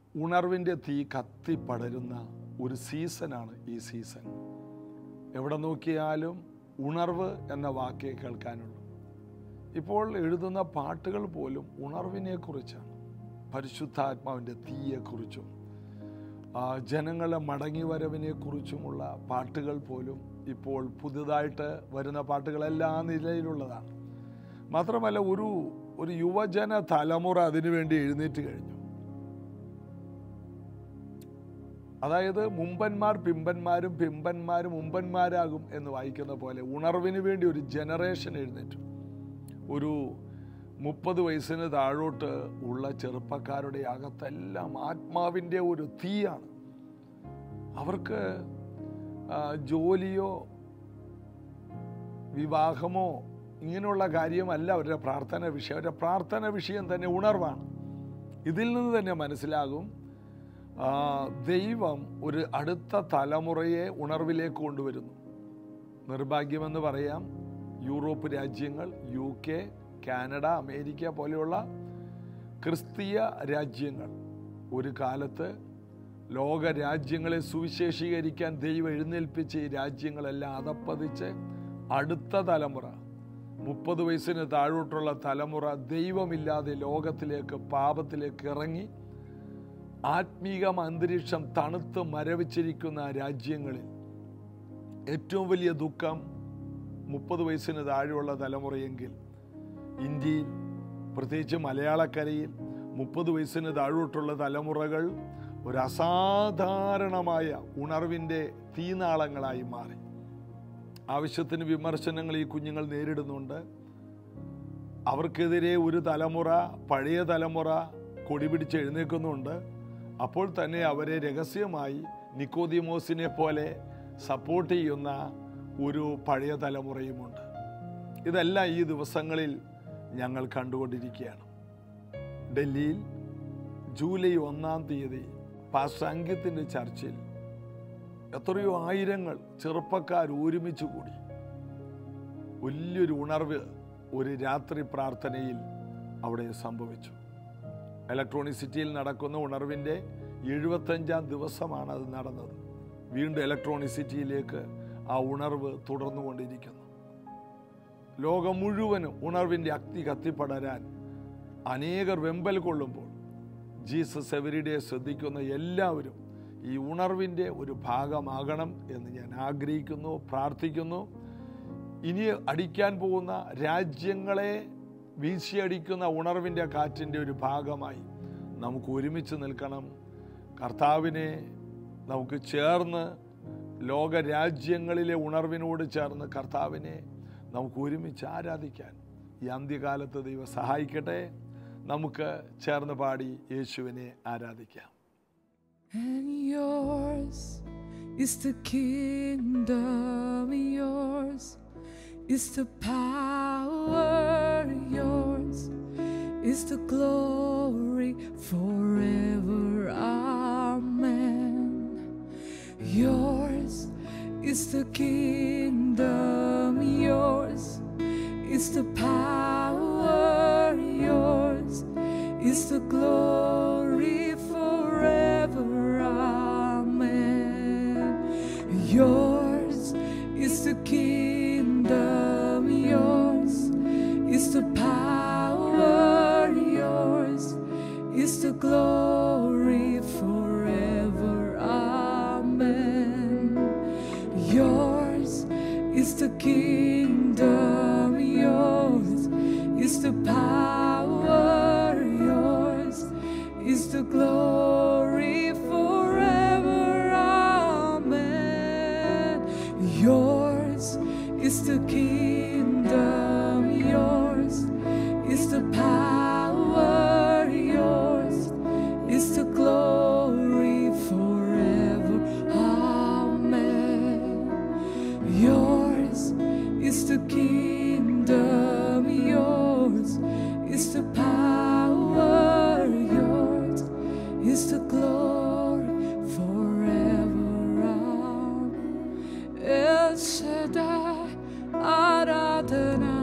ഉണർവിൻ്റെ തീ കത്തിപ്പടരുന്ന ഒരു സീസണാണ് ഈ സീസൺ എവിടെ നോക്കിയാലും ഉണർവ് എന്ന വാക്കേ കേൾക്കാനുള്ളൂ ഇപ്പോൾ എഴുതുന്ന പാട്ടുകൾ പോലും ഉണർവിനെ കുറിച്ചാണ് പരിശുദ്ധാത്മാവിൻ്റെ തീയെക്കുറിച്ചും ആ, ജനങ്ങളെ മടങ്ങി വരവിനെ കുറിച്ചുമുള്ള പാട്ടുകൾ പോലും ഇപ്പോൾ പുതുതായിട്ട് വരുന്ന പാട്ടുകളെല്ലാം ആ നിലയിലുള്ളതാണ് മാത്രമല്ല ഒരു ഒരു യുവജന തലമുറ അതിനുവേണ്ടി എഴുന്നേറ്റ് കഴിഞ്ഞു അതായത് മുമ്പന്മാർ പിമ്പന്മാരും പിമ്പന്മാരും മുമ്പന്മാരാകും എന്ന് വായിക്കുന്ന പോലെ ഉണർവിന് വേണ്ടി ഒരു ജനറേഷൻ എഴുന്നേറ്റു ഒരു മുപ്പത് വയസ്സിന് താഴോട്ട് ഉള്ള ചെറുപ്പക്കാരുടെ അകത്തെല്ലാം ആത്മാവിൻ്റെ ഒരു തീയാണ് അവർക്ക് ആ, ജോലിയോ വിവാഹമോ ഇങ്ങനെയുള്ള കാര്യമല്ല അവരുടെ പ്രാർത്ഥന വിഷയം അവരുടെ പ്രാർത്ഥന വിഷയം തന്നെ ഉണർവാണ് ഇതിൽ നിന്ന് തന്നെ മനസ്സിലാകും ആ, ദൈവം ഒരു അടുത്ത തലമുറയെ ഉണർവിലേക്ക് കൊണ്ടുവരുന്നു നിർഭാഗ്യമെന്ന് പറയാം യൂറോപ്പ് രാജ്യങ്ങൾ യു കെ കാനഡ അമേരിക്ക പോലെയുള്ള ക്രിസ്തീയ രാജ്യങ്ങൾ ഒരു കാലത്ത് ലോക രാജ്യങ്ങളെ സുവിശേഷീകരിക്കാൻ ദൈവം എഴുന്നേൽപ്പിച്ച ഈ രാജ്യങ്ങളെല്ലാം അതപ്പതിച്ച് അടുത്ത തലമുറ മുപ്പത് വയസ്സിന് താഴോട്ടുള്ള തലമുറ ദൈവമില്ലാതെ ലോകത്തിലേക്ക് പാപത്തിലേക്ക് ഇറങ്ങി ആത്മീക അന്തരീക്ഷം തണുത്ത് മരവിച്ചിരിക്കുന്ന രാജ്യങ്ങളിൽ ഏറ്റവും വലിയ ദുഃഖം മുപ്പത് വയസ്സിന് താഴെയുള്ള തലമുറയെങ്കിൽ ഇന്ത്യയിൽ പ്രത്യേകിച്ച് മലയാളക്കരയിൽ മുപ്പത് വയസ്സിന് താഴോട്ടുള്ള തലമുറകൾ ഒരു അസാധാരണമായ ഉണർവിൻ്റെ തീനാളങ്ങളായി മാറി ആവശ്യത്തിന് വിമർശനങ്ങൾ ഈ കുഞ്ഞുങ്ങൾ നേരിടുന്നുണ്ട് അവർക്കെതിരെ ഒരു തലമുറ പഴയ തലമുറ കൊടി പിടിച്ച് എഴുന്നേൽക്കുന്നുണ്ട് അപ്പോൾ തന്നെ അവരെ രഹസ്യമായി നിക്കോദിമോസിനെ പോലെ സപ്പോർട്ട് ചെയ്യുന്ന ഒരു പഴയ തലമുറയുമുണ്ട് ഇതെല്ലാം ഈ ദിവസങ്ങളിൽ ഞങ്ങൾ കണ്ടുകൊണ്ടിരിക്കുകയാണ് ഡൽഹിയിൽ ജൂലൈ ഒന്നാം തീയതി പാസ്റ്റർ അങ്കിത്തിൻ്റെ ചർച്ചിൽ എത്രയോ ആയിരങ്ങൾ ചെറുപ്പക്കാർ ഒരുമിച്ച് കൂടി വലിയൊരു ഉണർവ് ഒരു രാത്രി പ്രാർത്ഥനയിൽ അവിടെ സംഭവിച്ചു ഇലക്ട്രോണിസിറ്റിയിൽ നടക്കുന്ന ഉണർവിൻ്റെ എഴുപത്തഞ്ചാം ദിവസമാണ് അത് നടന്നത് വീണ്ടും ഇലക്ട്രോണിസിറ്റിയിലേക്ക് ആ ഉണർവ് തുടർന്നുകൊണ്ടിരിക്കുന്നു ലോകം മുഴുവനും ഉണർവിൻ്റെ അഗ്നി കത്തിപ്പടരാൻ അനേകർ വെമ്പൽ കൊള്ളുമ്പോൾ ജീസസ് എവരിഡേ ശ്രദ്ധിക്കുന്ന എല്ലാവരും ഈ ഉണർവിൻ്റെ ഒരു ഭാഗമാകണം എന്ന് ഞാൻ ആഗ്രഹിക്കുന്നു പ്രാർത്ഥിക്കുന്നു ഇനി അടിക്കാൻ പോകുന്ന രാജ്യങ്ങളെ വീശിയടിക്കുന്ന ഉണർവിൻ്റെ കാറ്റിൻ്റെ ഒരു ഭാഗമായി നമുക്ക് ഒരുമിച്ച് നിൽക്കണം കർത്താവിനെ നമുക്ക് ചേർന്ന് ലോക രാജ്യങ്ങളിലെ ഉണർവിനോട് ചേർന്ന് കർത്താവിനെ നമുക്ക് ഒരുമിച്ച് ആരാധിക്കാൻ ഈ അന്ത്യകാലത്ത് ദൈവം സഹായിക്കട്ടെ നമുക്ക് ചേർന്ന് പാടി യേശുവിനെ ആരാധിക്കാം And yours is the kingdom, yours is the power, yours is the glory forever. Amen. Yours is the kingdom, yours is the power, yours is the glory forever. Amen. Yours is the kingdom, yours is the power, yours is the glory forever. Amen. Yours is the kingdom, yours is the power, yours is the glory forever. Amen. Yours is the kingdom, yours is the power, yours is the glory forever. Amen. Yours is the kingdom, yours is the power, yours is the glory forever. Amen. El Shaddai, Aradhana,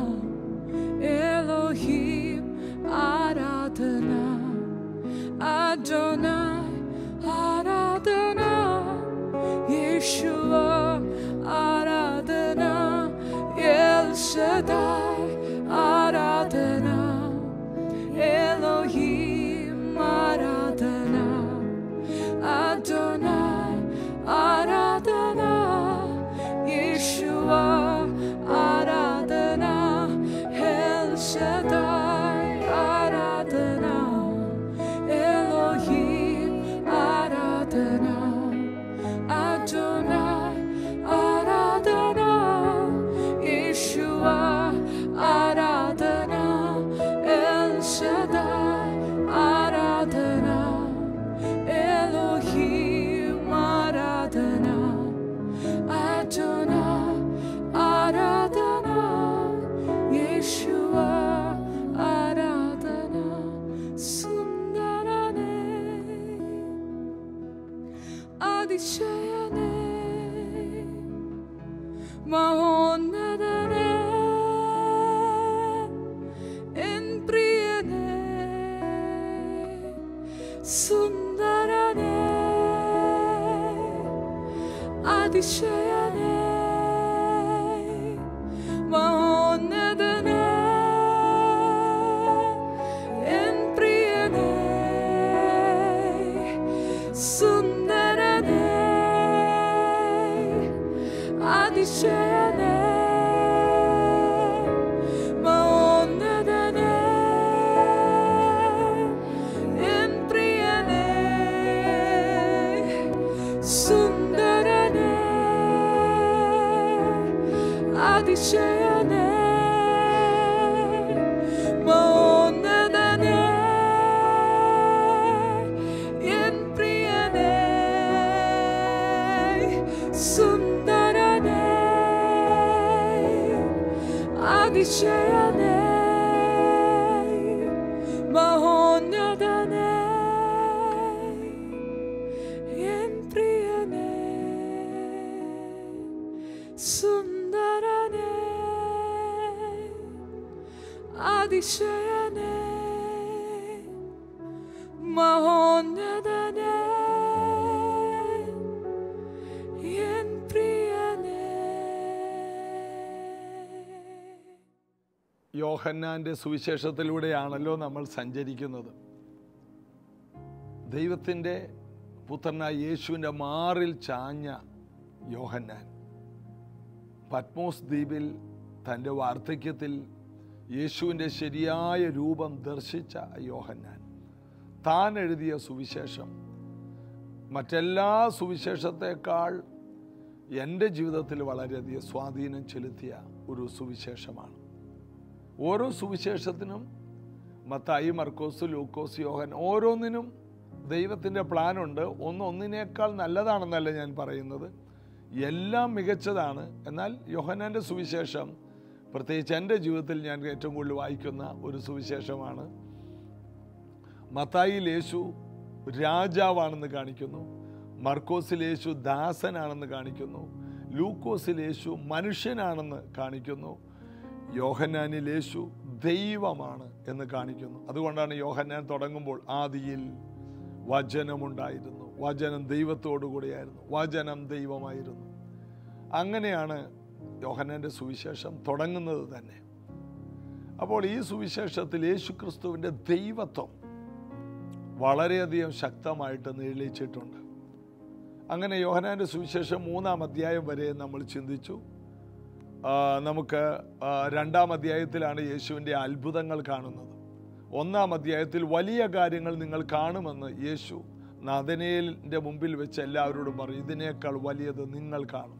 Elohim, Aradhana, Adonai, Yeshua, Aradana, El Shaddai, Aradana, Elohim, Aradana, Adonai, Aradana, Yeshua, Aradana, El Shaddai, Aradana, Elohim, Aradana, Adonai, Aradana, Yeshua, Aradana, El Shaddai, Aradana, Elohim, Aradana, Adonai, Aradana, Yeshua, Aradana, Sundarane, Adishayane, Mahonadane, Enpriyane, Sundarane, Adishayane, Mahonadane, Enpriyane, Sundarane, Adishayane, Mahonadane, Enpriyane, Sundarane, Adishayane, Mahonadane, Enpriyane, Sundarane, Adishayane, Mahonadane, Enpriyane, Sundarane, Adishayane, Mahonadane, Enpriyane. യോഹന്നാന്റെ സുവിശേഷത്തിലൂടെയാണല്ലോ നമ്മൾ സഞ്ചരിക്കുന്നത് ദൈവത്തിൻ്റെ പുത്രനായ യേശുവിൻ്റെ മാറിൽ ചാഞ്ഞ യോഹന്നാൻ പത്മോസ് ദ്വീപിൽ തൻ്റെ വാർദ്ധക്യത്തിൽ യേശുവിൻ്റെ ശരിയായ രൂപം ദർശിച്ച യോഹന്നാൻ താൻ എഴുതിയ സുവിശേഷം മറ്റെല്ലാ സുവിശേഷത്തെക്കാൾ എൻ്റെ ജീവിതത്തിൽ വളരെയധികം സ്വാധീനം ചെലുത്തിയ ഒരു സുവിശേഷമാണ് ഓരോ സുവിശേഷത്തിനും മത്തായി മർക്കോസ് ലൂക്കോസ് യോഹൻ ഓരോന്നിനും ദൈവത്തിൻ്റെ പ്ലാനുണ്ട് ഒന്ന് ഒന്നിനേക്കാൾ നല്ലതാണെന്നല്ല ഞാൻ പറയുന്നത് എല്ലാം മികച്ചതാണ് എന്നാൽ യോഹനാൻ്റെ സുവിശേഷം പ്രത്യേകിച്ച് എൻ്റെ ജീവിതത്തിൽ ഞാൻ ഏറ്റവും കൂടുതൽ വായിക്കുന്ന ഒരു സുവിശേഷമാണ് മത്തായിൽ യേശു രാജാവാണെന്ന് കാണിക്കുന്നു മർക്കോസിൽ യേശു ദാസനാണെന്ന് കാണിക്കുന്നു ലൂക്കോസിൽ യേശു മനുഷ്യനാണെന്ന് കാണിക്കുന്നു യോഹന്നാനിൽ യേശു ദൈവമാണ് എന്ന് കാണിക്കുന്നു അതുകൊണ്ടാണ് യോഹന്നാൻ തുടങ്ങുമ്പോൾ ആദിയിൽ വചനമുണ്ടായിരുന്നു വചനം ദൈവത്തോടു കൂടിയായിരുന്നു വചനം ദൈവമായിരുന്നു അങ്ങനെയാണ് യോഹന്നാൻ്റെ സുവിശേഷം തുടങ്ങുന്നത് തന്നെ അപ്പോൾ ഈ സുവിശേഷത്തിൽ യേശു ക്രിസ്തുവിൻ്റെ ദൈവത്വം വളരെയധികം ശക്തമായിട്ട് നിഴലിച്ചിട്ടുണ്ട് അങ്ങനെ യോഹനാൻ്റെ സുവിശേഷം മൂന്നാം അധ്യായം വരെ നമ്മൾ ചിന്തിച്ചു ആ, നമുക്ക് ആ, രണ്ടാം അധ്യായത്തിലാണ് യേശുവിൻ്റെ അത്ഭുതങ്ങൾ കാണുന്നത് ഒന്നാം അധ്യായത്തിൽ വലിയ കാര്യങ്ങൾ നിങ്ങൾ കാണുമെന്ന് യേശു നദനേലിൻ്റെ മുമ്പിൽ വെച്ച് എല്ലാവരോടും പറയും ഇതിനേക്കാൾ വലിയത് നിങ്ങൾ കാണും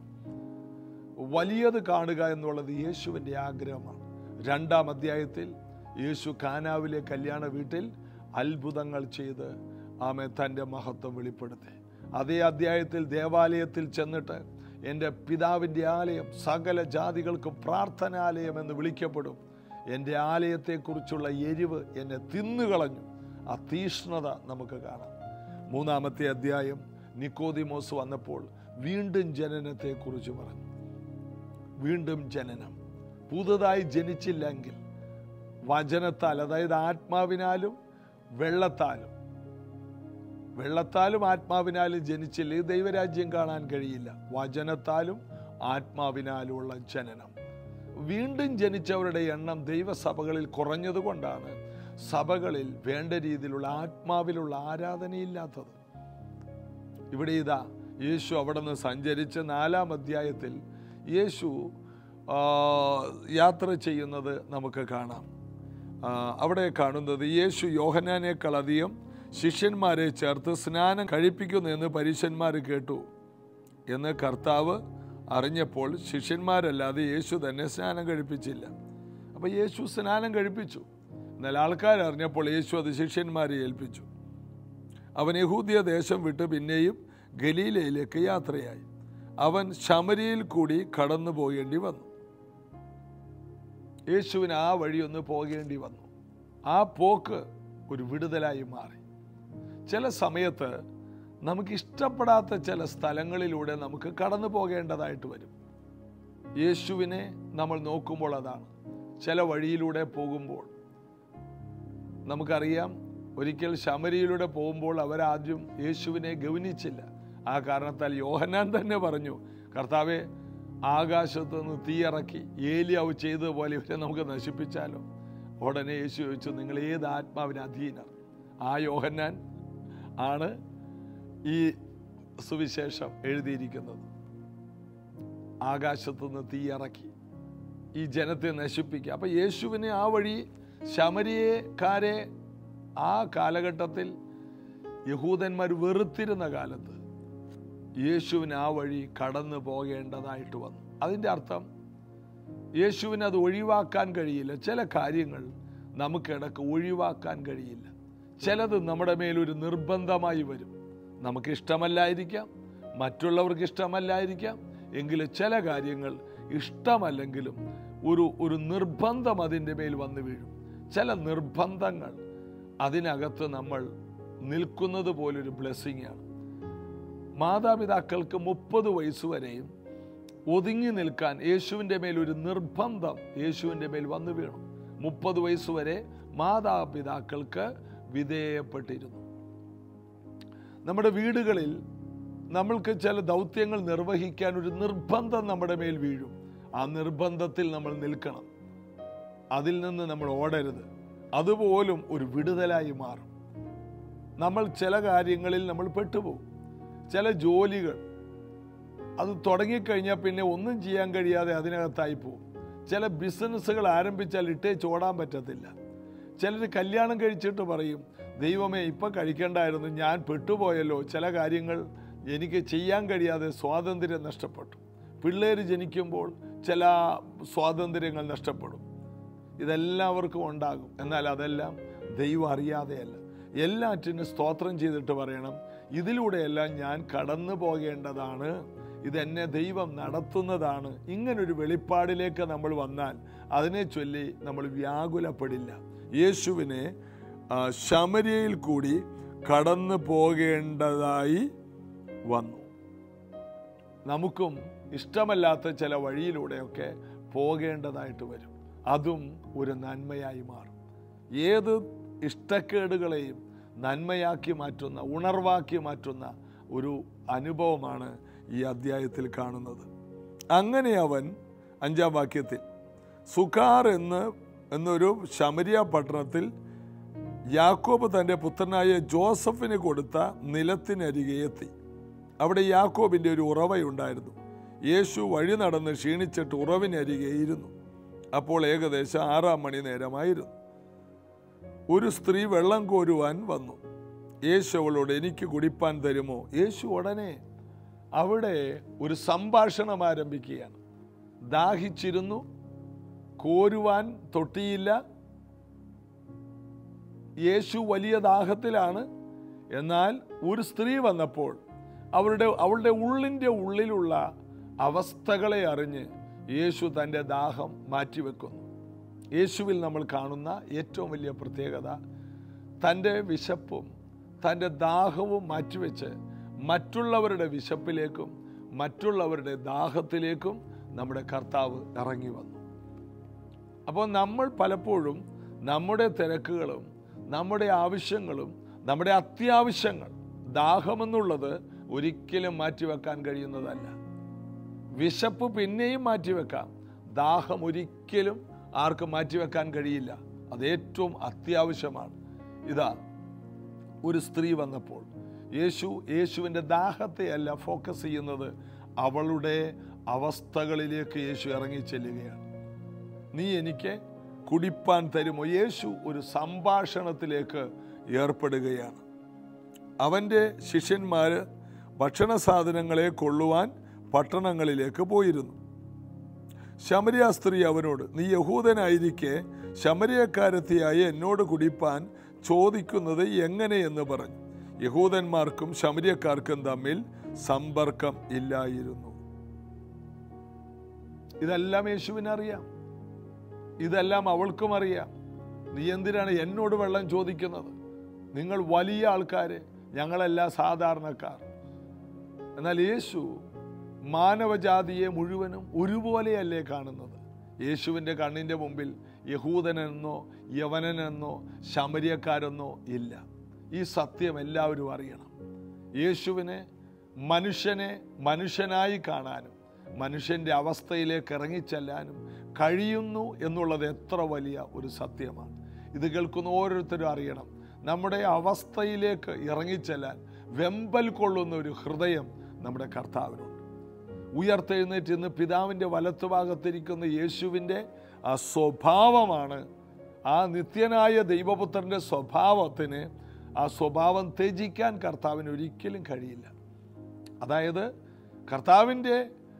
വലിയത് കാണുക എന്നുള്ളത് യേശുവിൻ്റെ ആഗ്രഹമാണ് രണ്ടാം അധ്യായത്തിൽ യേശു കാനാവിലെ കല്യാണ വീട്ടിൽ അത്ഭുതങ്ങൾ ചെയ്ത് ആമെ തൻ്റെ മഹത്വം വെളിപ്പെടുത്തി അതേ അധ്യായത്തിൽ ദേവാലയത്തിൽ ചെന്നിട്ട് എൻ്റെ പിതാവിൻ്റെ ആലയം സകല ജാതികൾക്കും പ്രാർത്ഥനാലയം എന്ന് വിളിക്കപ്പെടും എൻ്റെ ആലയത്തെക്കുറിച്ചുള്ള എരിവ് എന്നെ തിന്നുകളഞ്ഞു ആ തീഷ്ണത നമുക്ക് കാണാം മൂന്നാമത്തെ അധ്യായം നിക്കോദിമോസ് വന്നപ്പോൾ വീണ്ടും ജനനത്തെക്കുറിച്ച് പറഞ്ഞു വീണ്ടും ജനനം പുതുതായി ജനിച്ചില്ലെങ്കിൽ വചനത്താൽ അതായത് ആത്മാവിനാലും വെള്ളത്താലും വെള്ളത്താലും ആത്മാവിനാലും ജനിച്ചില്ലെങ്കിൽ ദൈവരാജ്യം കാണാൻ കഴിയില്ല വചനത്താലും ആത്മാവിനാലുമുള്ള ജനനം വീണ്ടും ജനിച്ചവരുടെ എണ്ണം ദൈവസഭകളിൽ കുറഞ്ഞതുകൊണ്ടാണ് സഭകളിൽ വേണ്ട രീതിയിലുള്ള ആത്മാവിലുള്ള ആരാധനയില്ലാത്തത് ഇവിടെ ഇതാ യേശു അവിടെ നിന്ന് സഞ്ചരിച്ച് നാലാം അധ്യായത്തിൽ യേശു ആ, യാത്ര ചെയ്യുന്നത് നമുക്ക് കാണാം ആ, അവിടെ കാണുന്നത് യേശു യോഹനാനേക്കാൾ അധികം ശിഷ്യന്മാരെ ചേർത്ത് സ്നാനം കഴിപ്പിക്കുന്നു എന്ന് പരീശന്മാർ കേട്ടു എന്ന് കർത്താവ് അറിഞ്ഞപ്പോൾ ശിഷ്യന്മാരല്ലാതെ യേശു തന്നെ സ്നാനം കഴിപ്പിച്ചില്ല അപ്പോൾ യേശു സ്നാനം കഴിപ്പിച്ചു എന്നാൽ ആൾക്കാർ അറിഞ്ഞപ്പോൾ യേശു അത് ശിഷ്യന്മാരെ ഏൽപ്പിച്ചു അവൻ യഹൂദിയ ദേശം വിട്ട് പിന്നെയും ഗലീലയിലേക്ക് യാത്രയായി അവൻ ശമരിയിൽ കൂടി കടന്നു പോകേണ്ടി വന്നു യേശുവിന് ആ വഴിയൊന്ന് പോകേണ്ടി വന്നു ആ പോക്ക് ഒരു വിടുതലായി മാറി ചില സമയത്ത് നമുക്ക് ഇഷ്ടപ്പെടാത്ത ചില സ്ഥലങ്ങളിലൂടെ നമുക്ക് കടന്നു പോകേണ്ടതായിട്ട് വരും യേശുവിനെ നമ്മൾ നോക്കുമ്പോൾ അതാണ് ചില വഴിയിലൂടെ പോകുമ്പോൾ നമുക്കറിയാം ഒരിക്കൽ ശമരിയിലൂടെ പോകുമ്പോൾ അവരാദ്യം യേശുവിനെ ഗവനിച്ചില്ല ആ കാരണത്താൽ യോഹന്നാൻ തന്നെ പറഞ്ഞു കർത്താവെ ആകാശത്ത് നിന്ന് തീയിറക്കി ഏലിയാവ് ചെയ്തതുപോലെ ഇവരെ നമുക്ക് നശിപ്പിച്ചാലോ ഉടനെ യേശു ചോദിച്ചു നിങ്ങൾ ഏത് ആത്മാവിന് അധീനർ ആ യോഹന്നാൻ ആണ് ഈ സുവിശേഷം എഴുതിയിരിക്കുന്നത് ആകാശത്തു നിന്ന് തീയിറക്കി ഈ ജനത്തെ നശിപ്പിക്കുക അപ്പൊ യേശുവിനെ ആ വഴി ശമരിയക്കാരെ ആ കാലഘട്ടത്തിൽ യഹൂദന്മാർ വെറുത്തിരുന്ന കാലത്ത് യേശുവിന് ആ വഴി കടന്നു പോകേണ്ടതായിട്ട് വന്നു അതിൻ്റെ അർത്ഥം യേശുവിന് അത് ഒഴിവാക്കാൻ കഴിയില്ല ചില കാര്യങ്ങൾ നമുക്കിടക്ക് ഒഴിവാക്കാൻ കഴിയില്ല ചിലത് നമ്മുടെ മേലൊരു നിർബന്ധമായി വരും നമുക്ക് ഇഷ്ടമല്ലായിരിക്കാം മറ്റുള്ളവർക്ക് ഇഷ്ടമല്ലായിരിക്കാം എങ്കിലും ചില കാര്യങ്ങൾ ഇഷ്ടമല്ലെങ്കിലും ഒരു ഒരു നിർബന്ധം അതിൻ്റെ മേൽ വന്നു വീഴും ചില നിർബന്ധങ്ങൾ അതിനകത്ത് നമ്മൾ നിൽക്കുന്നത് പോലൊരു ബ്ലെസ്സിങ് ആണ് മാതാപിതാക്കൾക്ക് മുപ്പത് വയസ്സുവരെയും ഒതുങ്ങി നിൽക്കാൻ യേശുവിൻ്റെ മേൽ ഒരു നിർബന്ധം യേശുവിൻ്റെ മേൽ വന്നു വീണു മുപ്പത് വയസ്സുവരെ മാതാപിതാക്കൾക്ക് വിധേയപ്പെട്ടിരുന്നു നമ്മുടെ വീടുകളിൽ നമ്മൾക്ക് ചില ദൗത്യങ്ങൾ നിർവഹിക്കാൻ ഒരു നിർബന്ധം നമ്മുടെ മേൽ വീഴും ആ നിർബന്ധത്തിൽ നമ്മൾ നിൽക്കണം അതിൽ നിന്ന് നമ്മൾ ഓടരുത് അതുപോലും ഒരു വിടുതലായി മാറും നമ്മൾ ചില കാര്യങ്ങളിൽ നമ്മൾ പെട്ടുപോകും ചില ജോലികൾ അത് തുടങ്ങിക്കഴിഞ്ഞാൽ പിന്നെ ഒന്നും ചെയ്യാൻ കഴിയാതെ അതിനകത്തായി പോകും ചില ബിസിനസ്സുകൾ ആരംഭിച്ചാൽ ഇട്ടേ ചോടാൻ പറ്റത്തില്ല ചിലർ കല്യാണം കഴിച്ചിട്ട് പറയും ദൈവമേ ഇപ്പം കഴിക്കേണ്ടായിരുന്നു ഞാൻ പെട്ടുപോയല്ലോ ചില കാര്യങ്ങൾ എനിക്ക് ചെയ്യാൻ കഴിയാതെ സ്വാതന്ത്ര്യം നഷ്ടപ്പെട്ടു പിള്ളേർ ജനിക്കുമ്പോൾ ചില സ്വാതന്ത്ര്യങ്ങൾ നഷ്ടപ്പെടും ഇതെല്ലാവർക്കും ഉണ്ടാകും എന്നാൽ അതെല്ലാം ദൈവം അറിയാതെയല്ല എല്ലാറ്റിനും സ്തോത്രം ചെയ്തിട്ട് പറയണം ഇതിലൂടെയെല്ലാം ഞാൻ കടന്നു പോകേണ്ടതാണ് ഇതെന്നെ ദൈവം നടത്തുന്നതാണ് ഇങ്ങനൊരു വെളിപ്പാടിലേക്ക് നമ്മൾ വന്നാൽ അതിനെ ചൊല്ലി നമ്മൾ വ്യാകുലപ്പെടില്ല യേശുവിനെ ആ, ശമര്യയിൽ കൂടി കടന്നു പോകേണ്ടതായി വന്നു നമുക്കും ഇഷ്ടമല്ലാത്ത ചില വഴിയിലൂടെയൊക്കെ പോകേണ്ടതായിട്ട് വരും അതും ഒരു നന്മയായി മാറും ഏത് ഇഷ്ടക്കേടുകളെയും നന്മയാക്കി മാറ്റുന്ന ഉണർവാക്കി മാറ്റുന്ന ഒരു അനുഭവമാണ് ഈ അധ്യായത്തിൽ കാണുന്നത് അങ്ങനെ അവൻ അഞ്ചാം വാക്യത്തിൽ സുഖാർ എന്ന് എന്നൊരു ശമരിയ പട്ടണത്തിൽ യാക്കോബ് തൻ്റെ പുത്രനായ ജോസഫിന് കൊടുത്ത നിലത്തിനരികെ എത്തി അവിടെ യാക്കോബിൻ്റെ ഒരു ഉറവയുണ്ടായിരുന്നു യേശു വഴി നടന്ന് ക്ഷീണിച്ചിട്ട് ഉറവിനരികെ ഇരുന്നു അപ്പോൾ ഏകദേശം ആറാം മണി നേരമായിരുന്നു ഒരു സ്ത്രീ വെള്ളം കോരുവാൻ വന്നു യേശു അവളോട് എനിക്ക് കുടിപ്പാൻ തരുമോ യേശു ഉടനെ അവിടെ ഒരു സംഭാഷണം ആരംഭിക്കുകയാണ് ദാഹിച്ചിരുന്നു കോരുവാൻ തൊട്ടിയില്ല യേശു വലിയ ദാഹത്തിലാണ് എന്നാൽ ഒരു സ്ത്രീ വന്നപ്പോൾ അവരുടെ അവളുടെ ഉള്ളിൻ്റെ ഉള്ളിലുള്ള അവസ്ഥകളെ അറിഞ്ഞ് യേശു തൻ്റെ ദാഹം മാറ്റിവെക്കുന്നു യേശുവിൽ നമ്മൾ കാണുന്ന ഏറ്റവും വലിയ പ്രത്യേകത തൻ്റെ വിശപ്പും തൻ്റെ ദാഹവും മാറ്റിവെച്ച് മറ്റുള്ളവരുടെ വിശപ്പിലേക്കും മറ്റുള്ളവരുടെ ദാഹത്തിലേക്കും നമ്മുടെ കർത്താവ് ഇറങ്ങി വന്നു അപ്പോൾ നമ്മൾ പലപ്പോഴും നമ്മുടെ തിരക്കുകളും നമ്മുടെ ആവശ്യങ്ങളും നമ്മുടെ അത്യാവശ്യങ്ങൾ ദാഹമെന്നുള്ളത് ഒരിക്കലും മാറ്റിവെക്കാൻ കഴിയുന്നതല്ല വിശപ്പ് പിന്നെയും മാറ്റിവെക്കാം ദാഹം ഒരിക്കലും ആർക്കും മാറ്റിവെക്കാൻ കഴിയില്ല അത് ഏറ്റവും അത്യാവശ്യമാണ് ഇതാ ഒരു സ്ത്രീ വന്നപ്പോൾ യേശു യേശുവിൻ്റെ ദാഹത്തെയല്ല ഫോക്കസ് ചെയ്യുന്നത് അവളുടെ അവസ്ഥകളിലേക്ക് യേശു ഇറങ്ങി ചെല്ലുകയാണ് നീ എനിക്ക് കുടിപ്പാൻ തരുമോ യേശു ഒരു സംഭാഷണത്തിലേക്ക് ഏർപ്പെടുകയാണ് അവൻ്റെ ശിഷ്യന്മാർ ഭക്ഷണ സാധനങ്ങളെ കൊള്ളുവാൻ പട്ടണങ്ങളിലേക്ക് പോയിരുന്നു ശമരിയ സ്ത്രീ അവനോട് നീ യഹൂദനായിരിക്കെ ശമരിയക്കാരത്തിയായ എന്നോട് കുടിപ്പാൻ ചോദിക്കുന്നത് എങ്ങനെയെന്ന് പറഞ്ഞു യഹൂദന്മാർക്കും ശമരിയക്കാർക്കും തമ്മിൽ സമ്പർക്കം ഇല്ലായിരുന്നു ഇതെല്ലാം യേശുവിനറിയാം ഇതെല്ലാം അവൾക്കും അറിയാം നീ എന്തിനാണ് എന്നോട് വെള്ളം ചോദിക്കുന്നത് നിങ്ങൾ വലിയ ആൾക്കാർ ഞങ്ങളെല്ലാം സാധാരണക്കാർ എന്നാൽ യേശു മാനവജാതിയെ മുഴുവനും ഒരുപോലെയല്ലേ കാണുന്നത് യേശുവിൻ്റെ കണ്ണിൻ്റെ മുമ്പിൽ യഹൂദനെന്നോ യവനനെന്നോ ശമരിയക്കാരെന്നോ ഇല്ല ഈ സത്യം എല്ലാവരും അറിയണം യേശുവിനെ മനുഷ്യനെ മനുഷ്യനായി കാണാനും മനുഷ്യൻ്റെ അവസ്ഥയിലേക്ക് ഇറങ്ങിച്ചെല്ലാനും കഴിയുന്നു എന്നുള്ളത് എത്ര വലിയ ഒരു സത്യമാണ് ഇത് കേൾക്കുന്ന ഓരോരുത്തരും അറിയണം നമ്മുടെ അവസ്ഥയിലേക്ക് ഇറങ്ങിച്ചെല്ലാൻ വെമ്പൽ കൊള്ളുന്ന ഒരു ഹൃദയം നമ്മുടെ കർത്താവിനുണ്ട് ഉയർത്തെഴുന്നേറ്റ് ഇന്ന് പിതാവിൻ്റെ വലത്തുഭാഗത്തിരിക്കുന്ന യേശുവിൻ്റെ ആ സ്വഭാവമാണ് ആ നിത്യനായ ദൈവപുത്രൻ്റെ സ്വഭാവത്തിന് ആ സ്വഭാവം ത്യജിക്കാൻ കർത്താവിന് ഒരിക്കലും കഴിയില്ല അതായത് കർത്താവിൻ്റെ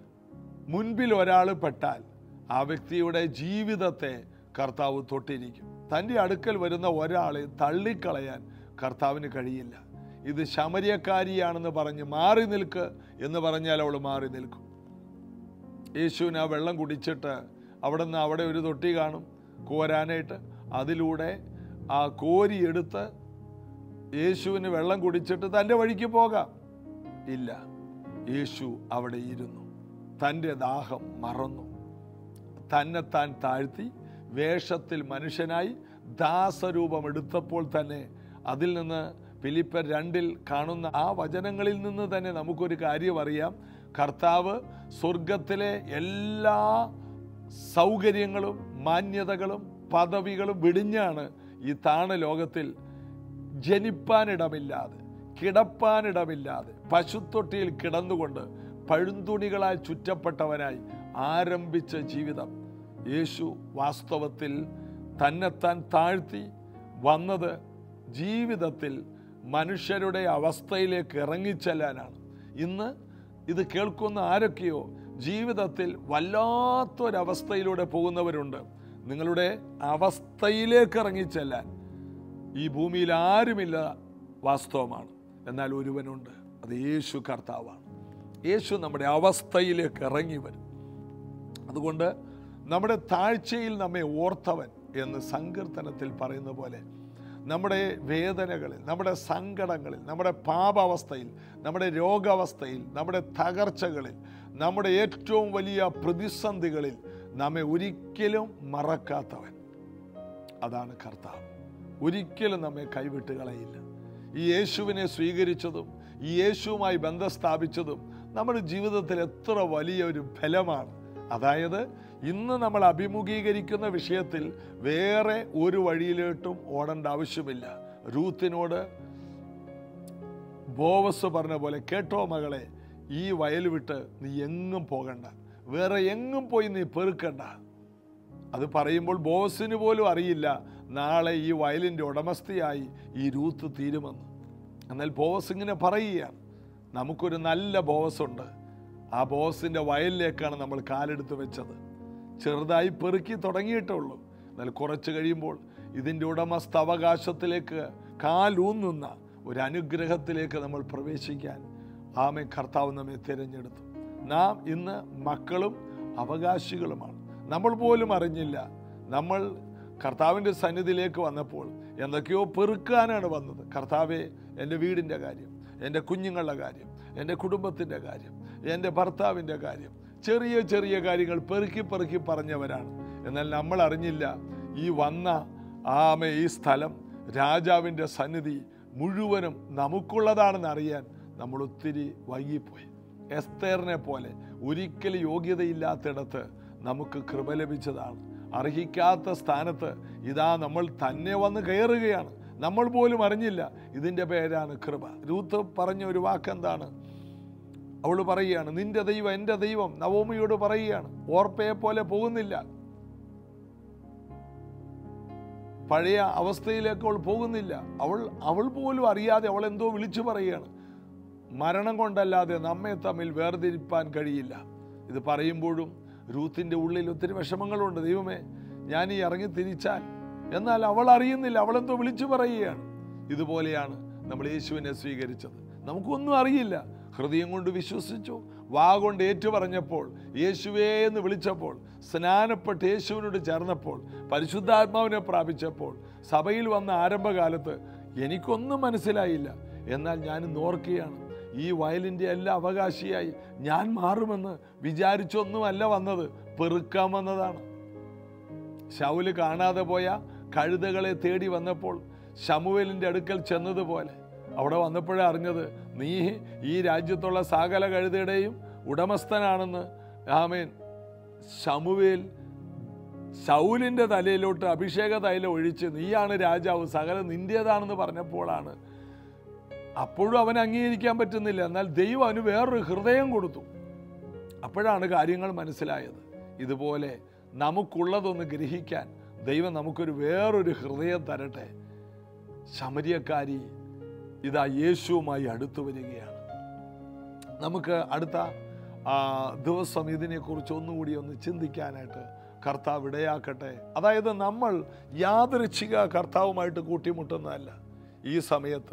മുൻപിൽ ഒരാൾ പെട്ടാൽ ആ വ്യക്തിയുടെ ജീവിതത്തെ കർത്താവ് തൊട്ടിരിക്കും തൻ്റെ അടുക്കൽ വരുന്ന ഒരാളെ തള്ളിക്കളയാൻ കർത്താവിന് കഴിയില്ല ഇത് ശമരിയക്കാരിയാണെന്ന് പറഞ്ഞ് മാറി നിൽക്ക് എന്ന് പറഞ്ഞാൽ അവൾ മാറി നിൽക്കും യേശുവിന് ആ വെള്ളം കുടിച്ചിട്ട് അവിടെ നിന്ന് അവിടെ ഒരു തൊട്ടി കാണും കോരാനായിട്ട് അതിലൂടെ ആ കോരി എടുത്ത് യേശുവിന് വെള്ളം കുടിച്ചിട്ട് തൻ്റെ വഴിക്ക് പോകാം ഇല്ല യേശു അവിടെ ഇരുന്നു തൻ്റെ ദാഹം മറന്നു തന്നെത്താൻ താഴ്ത്തി വേഷത്തിൽ മനുഷ്യനായി ദാസരൂപം എടുത്തപ്പോൾ തന്നെ അതിൽ നിന്ന് ഫിലിപ്പർ രണ്ടിൽ കാണുന്ന ആ വചനങ്ങളിൽ നിന്ന് തന്നെ നമുക്കൊരു കാര്യം അറിയാം കർത്താവ് സ്വർഗത്തിലെ എല്ലാ സൗകര്യങ്ങളും മാന്യതകളും പദവികളും വിടിഞ്ഞാണ് ഈ താണ ലോകത്തിൽ ജനിപ്പാനിടമില്ലാതെ കിടപ്പാനിടമില്ലാതെ പശുത്തൊട്ടിയിൽ കിടന്നുകൊണ്ട് പഴുന്തുണികളാൽ ചുറ്റപ്പെട്ടവനായി ആരംഭിച്ച ജീവിതം യേശു വാസ്തവത്തിൽ തന്നെത്താൻ താഴ്ത്തി വന്നത് ജീവിതത്തിൽ മനുഷ്യരുടെ അവസ്ഥയിലേക്ക് ഇറങ്ങിച്ചെല്ലാനാണ് ഇന്ന് ഇത് കേൾക്കുന്ന ആരൊക്കെയോ ജീവിതത്തിൽ വല്ലാത്തൊരവസ്ഥയിലൂടെ പോകുന്നവരുണ്ട് നിങ്ങളുടെ അവസ്ഥയിലേക്ക് ഇറങ്ങിച്ചെല്ലാൻ ഈ ഭൂമിയിൽ ആരുമില്ല വാസ്തവമാണ് എന്നാൽ ഒരുവനുണ്ട് അത് യേശു കർത്താവാണ് യേശു നമ്മുടെ അവസ്ഥയിലേക്ക് ഇറങ്ങി വരും അതുകൊണ്ട് നമ്മുടെ താഴ്ചയിൽ നമ്മെ ഓർത്തവൻ എന്ന് സങ്കീർത്തനത്തിൽ പറയുന്ന പോലെ നമ്മുടെ വേദനകളിൽ നമ്മുടെ സങ്കടങ്ങളിൽ നമ്മുടെ പാപാവസ്ഥയിൽ നമ്മുടെ രോഗാവസ്ഥയിൽ നമ്മുടെ തകർച്ചകളിൽ നമ്മുടെ ഏറ്റവും വലിയ പ്രതിസന്ധികളിൽ നമ്മെ ഒരിക്കലും മറക്കാത്തവൻ അതാണ് കർത്താവ് ഒരിക്കലും നമ്മെ കൈവിട്ട് കളയില്ല ഈ യേശുവിനെ സ്വീകരിച്ചതും ഈ യേശുവുമായി ബന്ധം സ്ഥാപിച്ചതും നമ്മുടെ ജീവിതത്തിൽ എത്ര വലിയ ഒരു ഫലമാണ് അതായത് ഇന്ന് നമ്മൾ അഭിമുഖീകരിക്കുന്ന വിഷയത്തിൽ വേറെ ഒരു വഴിയിലോട്ടും ഓടേണ്ട ആവശ്യമില്ല റൂത്തിനോട് ബോവസ് പറഞ്ഞ പോലെ കേട്ടോ മകളെ ഈ വയൽ വിട്ട് നീ എങ്ങും പോകണ്ട വേറെ എങ്ങും പോയി നീ പെറുക്കണ്ട അത് പറയുമ്പോൾ ബോസിന് പോലും അറിയില്ല നാളെ ഈ വയലിൻ്റെ ഉടമസ്ഥയായി ഈ രൂത്ത് തീരുമെന്ന് എന്നാൽ ബോസ് ഇങ്ങനെ പറയുകയാണ് നമുക്കൊരു നല്ല ബോസ് ഉണ്ട് ആ ബോസിൻ്റെ വയലിലേക്കാണ് നമ്മൾ കാലെടുത്ത് വെച്ചത് ചെറുതായി പെറുക്കി തുടങ്ങിയിട്ടുള്ളൂ എന്നാൽ കുറച്ച് കഴിയുമ്പോൾ ഇതിൻ്റെ ഉടമസ്ഥ അവകാശത്തിലേക്ക് കാലൂന്നുന്ന ഒരു അനുഗ്രഹത്തിലേക്ക് നമ്മൾ പ്രവേശിക്കാൻ ആമെ കർത്താവ് നമ്മെ തിരഞ്ഞെടുത്തു നാം ഇന്ന് മക്കളും അവകാശികളുമാണ് നമ്മൾ പോലും അറിഞ്ഞില്ല നമ്മൾ കർത്താവിൻ്റെ സന്നിധിയിലേക്ക് വന്നപ്പോൾ എന്തൊക്കെയോ പെറുക്കാനാണ് വന്നത് കർത്താവെ എൻ്റെ വീടിൻ്റെ കാര്യം എൻ്റെ കുഞ്ഞുങ്ങളുടെ കാര്യം എൻ്റെ കുടുംബത്തിൻ്റെ കാര്യം എൻ്റെ ഭർത്താവിൻ്റെ കാര്യം ചെറിയ ചെറിയ കാര്യങ്ങൾ പെറുക്കി പെറുക്കി പറഞ്ഞവരാണ് എന്നാൽ നമ്മൾ അറിഞ്ഞില്ല ഈ വന്ന ആമ ഈ സ്ഥലം രാജാവിൻ്റെ സന്നിധി മുഴുവനും നമുക്കുള്ളതാണെന്ന് അറിയാൻ നമ്മൾ ഒത്തിരി വൈകിപ്പോയി എസ്തേറിനെ പോലെ ഒരിക്കലും യോഗ്യതയില്ലാത്തിടത്ത് നമുക്ക് കൃപ ലഭിച്ചതാണ് അർഹിക്കാത്ത സ്ഥാനത്ത് ഇതാ നമ്മൾ തന്നെ വന്ന് കയറുകയാണ് നമ്മൾ പോലും അറിഞ്ഞില്ല ഇതിൻ്റെ പേരാണ് കൃപ രൂത്ത് പറഞ്ഞ ഒരു വാക്കെന്താണ് അവൾ പറയുകയാണ് നിന്റെ ദൈവം എൻ്റെ ദൈവം നവോമിയോട് പറയുകയാണ് ഓർപ്പയെ പോലെ പോകുന്നില്ല പഴയ അവസ്ഥയിലേക്ക് അവൾ പോകുന്നില്ല അവൾ അവൾ പോലും അറിയാതെ അവൾ എന്തോ വിളിച്ചു പറയുകയാണ് മരണം കൊണ്ടല്ലാതെ നമ്മെ തമ്മിൽ വേർതിരിപ്പാൻ കഴിയില്ല ഇത് പറയുമ്പോഴും രൂത്തിൻ്റെ ഉള്ളിൽ ഒത്തിരി വിഷമങ്ങളുണ്ട് ദൈവമേ ഞാൻ ഈ ഇറങ്ങി തിരിച്ചാൽ എന്നാൽ അവൾ അറിയുന്നില്ല അവളെന്തോ വിളിച്ചു പറയുകയാണ് ഇതുപോലെയാണ് നമ്മൾ യേശുവിനെ സ്വീകരിച്ചത് നമുക്കൊന്നും അറിയില്ല ഹൃദയം കൊണ്ട് വിശ്വസിച്ചു വാ കൊണ്ട് ഏറ്റു പറഞ്ഞപ്പോൾ യേശുവേ എന്ന് വിളിച്ചപ്പോൾ സ്നാനപ്പെട്ട് യേശുവിനോട് ചേർന്നപ്പോൾ പരിശുദ്ധാത്മാവിനെ പ്രാപിച്ചപ്പോൾ സഭയിൽ വന്ന ആരംഭകാലത്ത് എനിക്കൊന്നും മനസ്സിലായില്ല എന്നാൽ ഞാൻ നോർക്കുകയാണ് ഈ വയലിൻ്റെ എല്ലാ അവകാശിയായി ഞാൻ മാറുമെന്ന് വിചാരിച്ചൊന്നുമല്ല വന്നത് പെറുക്കാൻ വന്നതാണ് ശൗല് കാണാതെ പോയ കഴുതകളെ തേടി വന്നപ്പോൾ ശമുവേലിൻ്റെ അടുക്കൽ ചെന്നതുപോലെ അവിടെ വന്നപ്പോഴേ അറിഞ്ഞത് നീ ഈ രാജ്യത്തുള്ള സകല കഴുതയുടെയും ഉടമസ്ഥനാണെന്ന് ആമേൻ ശമുവേൽ ശൗലിൻ്റെ തലയിലോട്ട് അഭിഷേക തൈലം ഒഴിച്ച് നീയാണ് രാജാവ് സകല നിന്റേതാണെന്ന് പറഞ്ഞപ്പോഴാണ് അപ്പോഴും അവൻ അംഗീകരിക്കാൻ പറ്റുന്നില്ല എന്നാൽ ദൈവം അവന് വേറൊരു ഹൃദയം കൊടുത്തു അപ്പോഴാണ് കാര്യങ്ങൾ മനസ്സിലായത് ഇതുപോലെ നമുക്കുള്ളതൊന്ന് ഗ്രഹിക്കാൻ ദൈവം നമുക്കൊരു വേറൊരു ഹൃദയം തരട്ടെ ശമരിയക്കാരി ഇതാ യേശുവുമായി അടുത്തു വരികയാണ് നമുക്ക് അടുത്ത ആ, ദിവസം ഇതിനെക്കുറിച്ച് ഒന്നുകൂടി ഒന്ന് ചിന്തിക്കാനായിട്ട് കർത്താവ് ഇടയാക്കട്ടെ അതായത് നമ്മൾ യാദൃച്ഛിക കർത്താവുമായിട്ട് കൂട്ടിമുട്ടുന്നതല്ല ഈ സമയത്ത്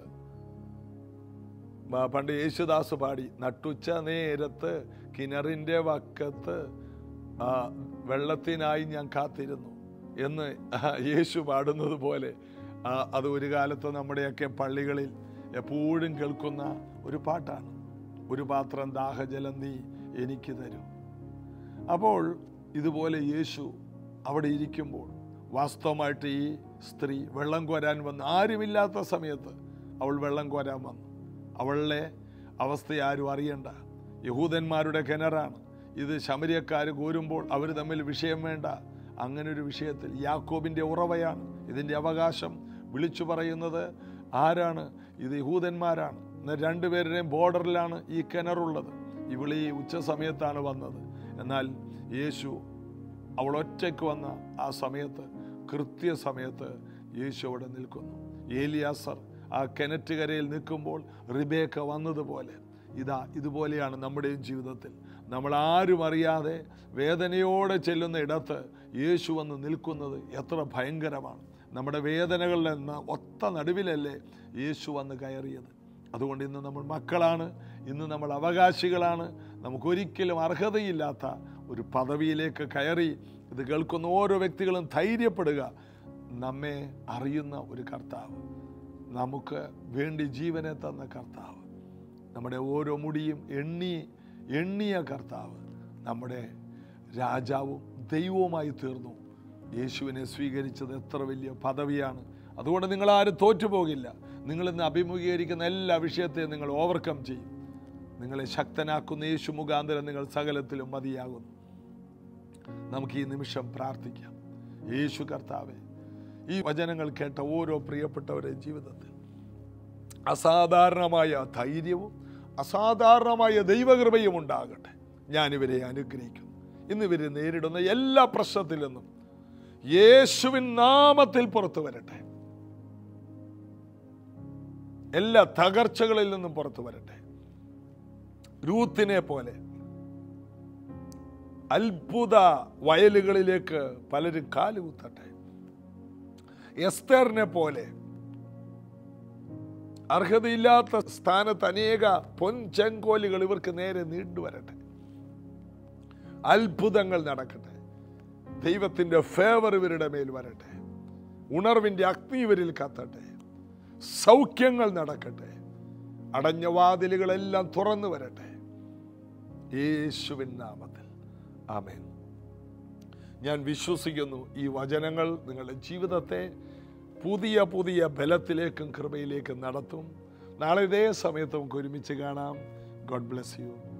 മ- പണ്ട് യേശുദാസ് പാടി നട്ടുച്ച നേരത്ത് കിണറിൻ്റെ വക്കത്ത് ആ, വെള്ളത്തിനായി ഞാൻ കാത്തിരുന്നു എന്ന് യേശു പാടുന്നത് പോലെ ആ, അത് ഒരു കാലത്ത് നമ്മുടെയൊക്കെ പള്ളികളിൽ എപ്പോഴും കേൾക്കുന്ന ഒരു പാട്ടാണ് ഒരു പാത്രം ദാഹജലം നീ എനിക്ക് തരൂ അപ്പോൾ ഇതുപോലെ യേശു അവിടെ ഇരിക്കുമ്പോൾ വാസ്തവമായിട്ട് ഈ സ്ത്രീ വെള്ളം കോരാൻ വന്ന് ആരുമില്ലാത്ത സമയത്ത് അവൾ വെള്ളം കോരാൻ വന്നു അവളുടെ അവസ്ഥ ആരും അറിയണ്ട യഹൂദന്മാരുടെ കിണറാണ് ഇത് ശമരിയക്കാർ കോരുമ്പോൾ അവർ തമ്മിൽ വിഷയം വേണ്ട അങ്ങനെ ഒരു വിഷയത്തിൽ യാക്കോബിൻ്റെ ഉറവയാണ് ഇതിൻ്റെ അവകാശം വിളിച്ചു പറയുന്നത് ആരാണ് ഇത് യഹൂദന്മാരാണ് എന്നാൽ രണ്ടുപേരുടെയും ബോർഡറിലാണ് ഈ കിണറുള്ളത് ഇവളീ ഉച്ച സമയത്താണ് വന്നത് എന്നാൽ യേശു അവൾ ഒറ്റയ്ക്ക് വന്ന ആ സമയത്ത് കൃത്യസമയത്ത് യേശു അവിടെ നിൽക്കുന്നു ഏലിയാസർ ആ കിണറ്റുകരയിൽ നിൽക്കുമ്പോൾ റിബേക്ക വന്നതുപോലെ ഇതാ ഇതുപോലെയാണ് നമ്മുടെയും ജീവിതത്തിൽ നമ്മൾ ആരും അറിയാതെ വേദനയോടെ ചെല്ലുന്ന ഇടത്ത് യേശു വന്ന് നിൽക്കുന്നത് എത്ര ഭയങ്കരമാണ് നമ്മുടെ വേദനകളിൽ നിന്ന് ഒത്ത നടുവിലല്ലേ യേശു വന്ന് കയറിയത് അതുകൊണ്ട് ഇന്ന് നമ്മൾ മക്കളാണ് ഇന്ന് നമ്മൾ അവകാശികളാണ് നമുക്കൊരിക്കലും അർഹതയില്ലാത്ത ഒരു പദവിയിലേക്ക് കയറി ഇത് കേൾക്കുന്ന ഓരോ വ്യക്തികളും ധൈര്യപ്പെടുക നമ്മെ അറിയുന്ന ഒരു കർത്താവ് നമുക്ക് വേണ്ടി ജീവനെ തന്ന കർത്താവ് നമ്മുടെ ഓരോ മുടിയും എണ്ണി എണ്ണിയ കർത്താവ് നമ്മുടെ രാജാവും ദൈവവുമായി തീർന്നു യേശുവിനെ സ്വീകരിച്ചത് എത്ര വലിയ പദവിയാണ് അതുകൊണ്ട് നിങ്ങൾ ആരും തോറ്റുപോകില്ല നിങ്ങൾ ഇന്ന് അഭിമുഖീകരിക്കുന്ന എല്ലാ വിഷയത്തെയും നിങ്ങൾ ഓവർകം ചെയ്യും നിങ്ങളെ ശക്തനാക്കുന്ന യേശു മുഖാന്തരം നിങ്ങൾ സകലത്തിലും മതിയാകുന്നു നമുക്ക് ഈ നിമിഷം പ്രാർത്ഥിക്കാം യേശു കർത്താവെ ഈ വചനങ്ങൾ കേട്ട ഓരോ പ്രിയപ്പെട്ടവരുടെ ജീവിതത്തിൽ അസാധാരണമായ ധൈര്യവും അസാധാരണമായ ദൈവകൃപയും ഉണ്ടാകട്ടെ ഞാനിവരെ അനുഗ്രഹിക്കും ഇന്ന് ഇവരെ നേരിടുന്ന എല്ലാ പ്രശ്നത്തിൽ നിന്നും യേശുവിൻ നാമത്തിൽ പുറത്തു വരട്ടെ എല്ലാ തകർച്ചകളിൽ നിന്നും പുറത്തു വരട്ടെ രൂത്തിനെ പോലെ അത്ഭുത വയലുകളിലേക്ക് പലരും കാലുകുത്തട്ടെ എസ്തറിനെ പോലെ അർഹതയില്ലാത്ത സ്ഥാനത്ത് അനേക പൊൻചെങ്കോലുകൾ ഇവർക്ക് നേരെ നീണ്ടുവരട്ടെ അത്ഭുതങ്ങൾ നടക്കട്ടെ ദൈവത്തിൻ്റെ ഫേവർ ഇവരുടെ മേൽ വരട്ടെ ഉണർവിൻ്റെ അഗ്നി ഇവരിൽ കത്തട്ടെ സൗഖ്യങ്ങൾ നടക്കട്ടെ അടഞ്ഞ വാതിലുകളെല്ലാം തുറന്നു വരട്ടെ യേശുവിൻ നാമത്തിൽ ആമേൻ ഞാൻ വിശ്വസിക്കുന്നു ഈ വചനങ്ങൾ നിങ്ങളുടെ ജീവിതത്തെ പുതിയ പുതിയ ബലത്തിലേക്കും കൃപയിലേക്കും നടത്തും നാളെ ഇതേ സമയത്ത് നമുക്ക് ഒരുമിച്ച് കാണാം ഗോഡ് ബ്ലെസ് യു